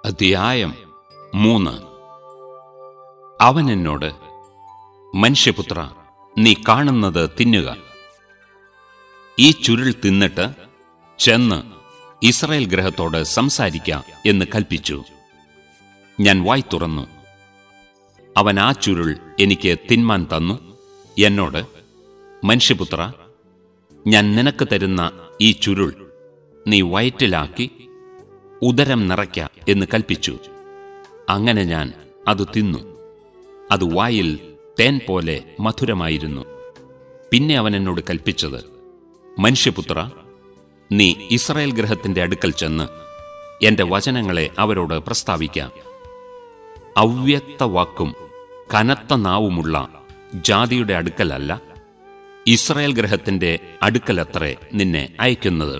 അധ്യായം മൂന്ന് അവൻ എന്നോട് മനുഷ്യപുത്ര നീ കാണുന്നത് തിന്നുക ഈ ചുരുൾ തിന്നിട്ട് ചെന്ന് ഇസ്രായേൽ ഗ്രഹത്തോട് സംസാരിക്ക എന്ന് കൽപ്പിച്ചു ഞാൻ വായി തുറന്നു അവൻ ആ ചുരുൾ എനിക്ക് തിന്മാൻ തന്നു എന്നോട് മനുഷ്യപുത്ര ഞാൻ നിനക്ക് തരുന്ന ഈ ചുരുൾ നീ വയറ്റിലാക്കി ഉദരം നിറയ്ക്ക എന്ന് കൽപ്പിച്ചു അങ്ങനെ ഞാൻ അത് തിന്നു അത് വായിൽ തേൻ പോലെ മധുരമായിരുന്നു പിന്നെ അവൻ എന്നോട് കൽപ്പിച്ചത് മനുഷ്യപുത്ര നീ ഇസ്രായേൽ ഗ്രഹത്തിന്റെ അടുക്കൽ ചെന്ന് എന്റെ വചനങ്ങളെ അവരോട് പ്രസ്താവിക്കാം അവ്യക്ത വാക്കും കനത്ത നാവുമുള്ള ജാതിയുടെ അടുക്കലല്ല ഇസ്രായേൽ ഗ്രഹത്തിന്റെ അടുക്കലത്രേ നിന്നെ അയക്കുന്നത്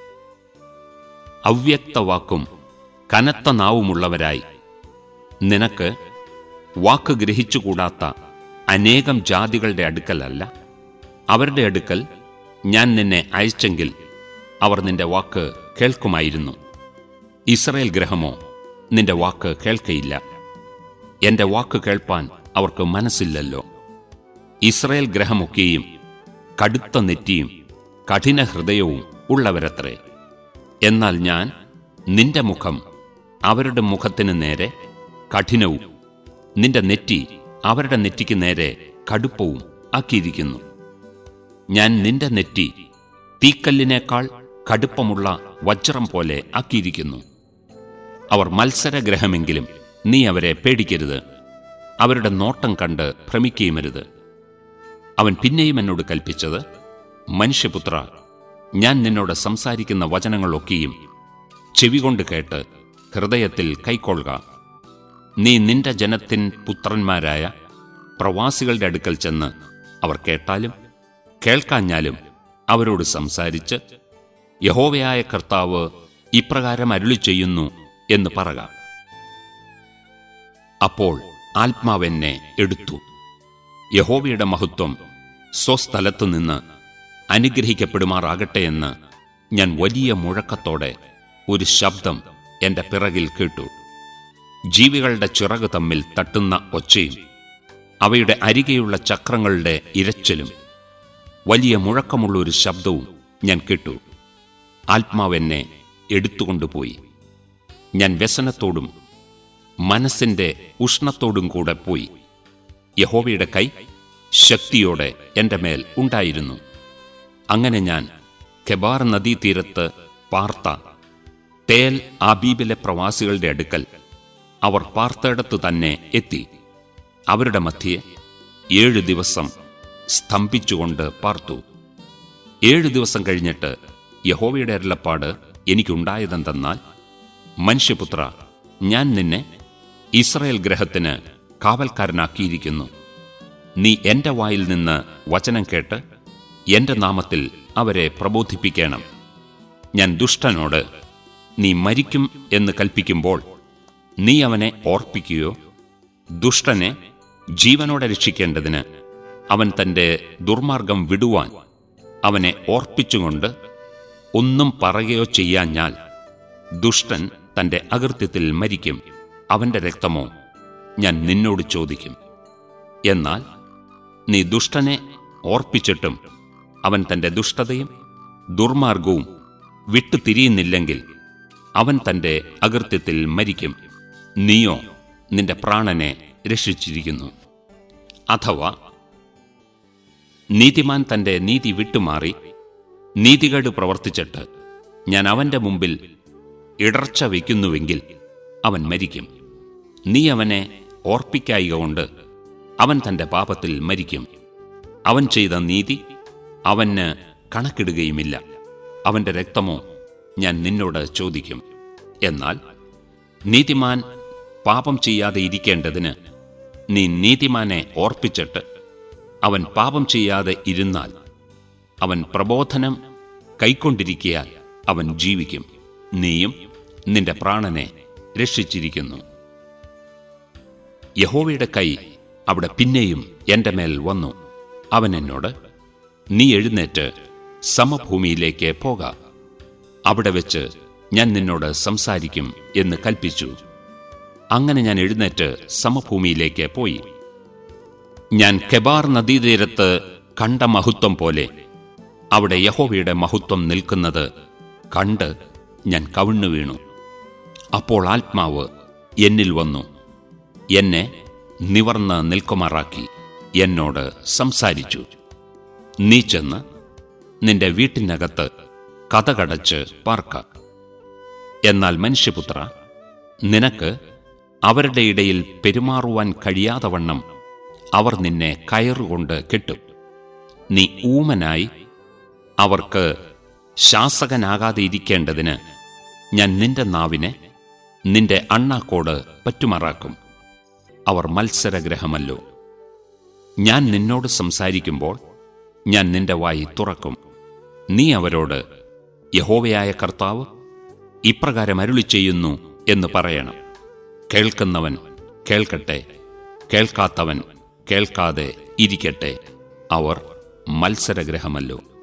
അവ്യക്ത വാക്കും കനത്ത നാവുമുള്ളവരായി നിനക്ക് വാക്ക് ഗ്രഹിച്ചുകൂടാത്ത അനേകം ജാതികളുടെ അടുക്കലല്ല അവരുടെ അടുക്കൽ ഞാൻ നിന്നെ അയച്ചെങ്കിൽ അവർ നിന്റെ വാക്ക് കേൾക്കുമായിരുന്നു ഇസ്രയേൽ ഗ്രഹമോ നിന്റെ വാക്ക് കേൾക്കയില്ല എന്റെ വാക്ക് കേൾപ്പാൻ അവർക്ക് മനസ്സില്ലല്ലോ ഇസ്രയേൽ ഗ്രഹമൊക്കെയും കടുത്ത നെറ്റിയും കഠിന ഹൃദയവും ഉള്ളവരത്രേ എന്നാൽ ഞാൻ നിന്റെ മുഖം അവരുടെ മുഖത്തിന് നേരെ കഠിനവും നിന്റെ നെറ്റി അവരുടെ നെറ്റിക്ക് നേരെ കടുപ്പവും ആക്കിയിരിക്കുന്നു ഞാൻ നിന്റെ നെറ്റി തീക്കല്ലിനേക്കാൾ കടുപ്പമുള്ള വജ്രം പോലെ ആക്കിയിരിക്കുന്നു അവർ മത്സരഗ്രഹമെങ്കിലും നീ അവരെ പേടിക്കരുത് അവരുടെ നോട്ടം കണ്ട് ഭ്രമിക്കുകയുമരുത് അവൻ പിന്നെയും എന്നോട് കൽപ്പിച്ചത് മനുഷ്യപുത്ര ഞാൻ നിന്നോട് സംസാരിക്കുന്ന വചനങ്ങളൊക്കെയും ചെവികൊണ്ട് കേട്ട് ഹൃദയത്തിൽ കൈക്കൊള്ളുക നീ നിന്റെ ജനത്തിൻ പുത്രന്മാരായ പ്രവാസികളുടെ അടുക്കൽ ചെന്ന് അവർ കേട്ടാലും കേൾക്കാഞ്ഞാലും അവരോട് സംസാരിച്ച് യഹോവയായ കർത്താവ് ഇപ്രകാരം അരുളി ചെയ്യുന്നു എന്ന് പറക അപ്പോൾ ആത്മാവെന്നെ എടുത്തു യഹോവയുടെ മഹത്വം സ്വസ്ഥലത്തു നിന്ന് അനുഗ്രഹിക്കപ്പെടുമാറാകട്ടെ എന്ന് ഞാൻ വലിയ മുഴക്കത്തോടെ ഒരു ശബ്ദം എന്റെ പിറകിൽ കേട്ടു ജീവികളുടെ ചിറക് തമ്മിൽ തട്ടുന്ന ഒച്ചയും അവയുടെ അരികെയുള്ള ചക്രങ്ങളുടെ ഇരച്ചിലും വലിയ മുഴക്കമുള്ള ഒരു ശബ്ദവും ഞാൻ കേട്ടു ആത്മാവെന്നെ എടുത്തുകൊണ്ടുപോയി ഞാൻ വ്യസനത്തോടും മനസ്സിന്റെ ഉഷ്ണത്തോടും കൂടെ പോയി യഹോവയുടെ കൈ ശക്തിയോടെ എന്റെ മേൽ ഉണ്ടായിരുന്നു അങ്ങനെ ഞാൻ കെബാർ നദീതീരത്ത് പാർത്ത തേൽ ആബീബിലെ പ്രവാസികളുടെ അടുക്കൽ അവർ പാർത്തയിടത്തു തന്നെ എത്തി അവരുടെ മധ്യേ ഏഴ് ദിവസം സ്തംഭിച്ചുകൊണ്ട് പാർത്തു ഏഴ് ദിവസം കഴിഞ്ഞിട്ട് യഹോവയുടെ അരുളപ്പാട് എനിക്കുണ്ടായതെന്തെന്നാൽ മനുഷ്യപുത്ര ഞാൻ നിന്നെ ഇസ്രയേൽ ഗ്രഹത്തിന് കാവൽക്കാരനാക്കിയിരിക്കുന്നു നീ എന്റെ വായിൽ നിന്ന് വചനം കേട്ട് എന്റെ നാമത്തിൽ അവരെ പ്രബോധിപ്പിക്കണം ഞാൻ ദുഷ്ടനോട് നീ മരിക്കും എന്ന് കൽപ്പിക്കുമ്പോൾ നീ അവനെ ഓർപ്പിക്കുകയോ ദുഷ്ടനെ ജീവനോടെ രക്ഷിക്കേണ്ടതിന് അവൻ തന്റെ ദുർമാർഗം വിടുവാൻ അവനെ ഓർപ്പിച്ചുകൊണ്ട് ഒന്നും പറയുകയോ ചെയ്യാഞ്ഞാൽ ദുഷ്ടൻ തന്റെ അകൃത്യത്തിൽ മരിക്കും അവന്റെ രക്തമോ ഞാൻ നിന്നോട് ചോദിക്കും എന്നാൽ നീ ദുഷ്ടനെ ഓർപ്പിച്ചിട്ടും അവൻ തന്റെ ദുഷ്ടതയും ദുർമാർഗവും വിട്ടുതിരിയുന്നില്ലെങ്കിൽ അവൻ തന്റെ അകൃത്യത്തിൽ മരിക്കും നീയോ നിന്റെ പ്രാണനെ രക്ഷിച്ചിരിക്കുന്നു അഥവാ നീതിമാൻ തന്റെ നീതി വിട്ടുമാറി നീതികേട് പ്രവർത്തിച്ചിട്ട് ഞാൻ അവന്റെ മുമ്പിൽ ഇടർച്ച വയ്ക്കുന്നുവെങ്കിൽ അവൻ മരിക്കും നീ അവനെ ഓർപ്പിക്കായിക കൊണ്ട് അവൻ തന്റെ പാപത്തിൽ മരിക്കും അവൻ ചെയ്ത നീതി അവന് കണക്കിടുകയുമില്ല അവന്റെ രക്തമോ ഞാൻ നിന്നോട് ചോദിക്കും എന്നാൽ നീതിമാൻ പാപം ചെയ്യാതെ ഇരിക്കേണ്ടതിന് നീ നീതിമാനെ ഓർപ്പിച്ചിട്ട് അവൻ പാപം ചെയ്യാതെ ഇരുന്നാൽ അവൻ പ്രബോധനം കൈക്കൊണ്ടിരിക്കയാൽ അവൻ ജീവിക്കും നീയും നിന്റെ പ്രാണനെ രക്ഷിച്ചിരിക്കുന്നു യഹോവയുടെ കൈ അവിടെ പിന്നെയും എന്റെ മേൽ വന്നു അവൻ എന്നോട് നീ എഴുന്നേറ്റ് സമഭൂമിയിലേക്ക് പോക അവിടെ വെച്ച് ഞാൻ നിന്നോട് സംസാരിക്കും എന്ന് കൽപ്പിച്ചു അങ്ങനെ ഞാൻ എഴുന്നേറ്റ് സമഭൂമിയിലേക്ക് പോയി ഞാൻ കെബാർ നദീതീരത്ത് കണ്ട മഹത്വം പോലെ അവിടെ യഹോവയുടെ മഹത്വം നിൽക്കുന്നത് കണ്ട് ഞാൻ കവിണ്ണു വീണു അപ്പോൾ ആത്മാവ് എന്നിൽ വന്നു എന്നെ നിവർന്ന് നിൽക്കുമാറാക്കി എന്നോട് സംസാരിച്ചു നീ ചെന്ന് നിന്റെ വീട്ടിനകത്ത് കഥകടച്ച് പാർക്ക എന്നാൽ മനുഷ്യപുത്ര നിനക്ക് അവരുടെ ഇടയിൽ പെരുമാറുവാൻ കഴിയാതെ വണ്ണം അവർ നിന്നെ കയറുകൊണ്ട് കെട്ടും നീ ഊമനായി അവർക്ക് ശാസകനാകാതെ ഇരിക്കേണ്ടതിന് ഞാൻ നിന്റെ നാവിനെ നിന്റെ അണ്ണാക്കോട് പറ്റുമാറാക്കും അവർ മത്സരഗ്രഹമല്ലോ ഞാൻ നിന്നോട് സംസാരിക്കുമ്പോൾ ഞാൻ നിന്റെ വായി തുറക്കും നീ അവരോട് യഹോവയായ കർത്താവ് ഇപ്രകാരം അരുളി ചെയ്യുന്നു എന്ന് പറയണം കേൾക്കുന്നവൻ കേൾക്കട്ടെ കേൾക്കാത്തവൻ കേൾക്കാതെ ഇരിക്കട്ടെ അവർ മത്സരഗ്രഹമല്ലോ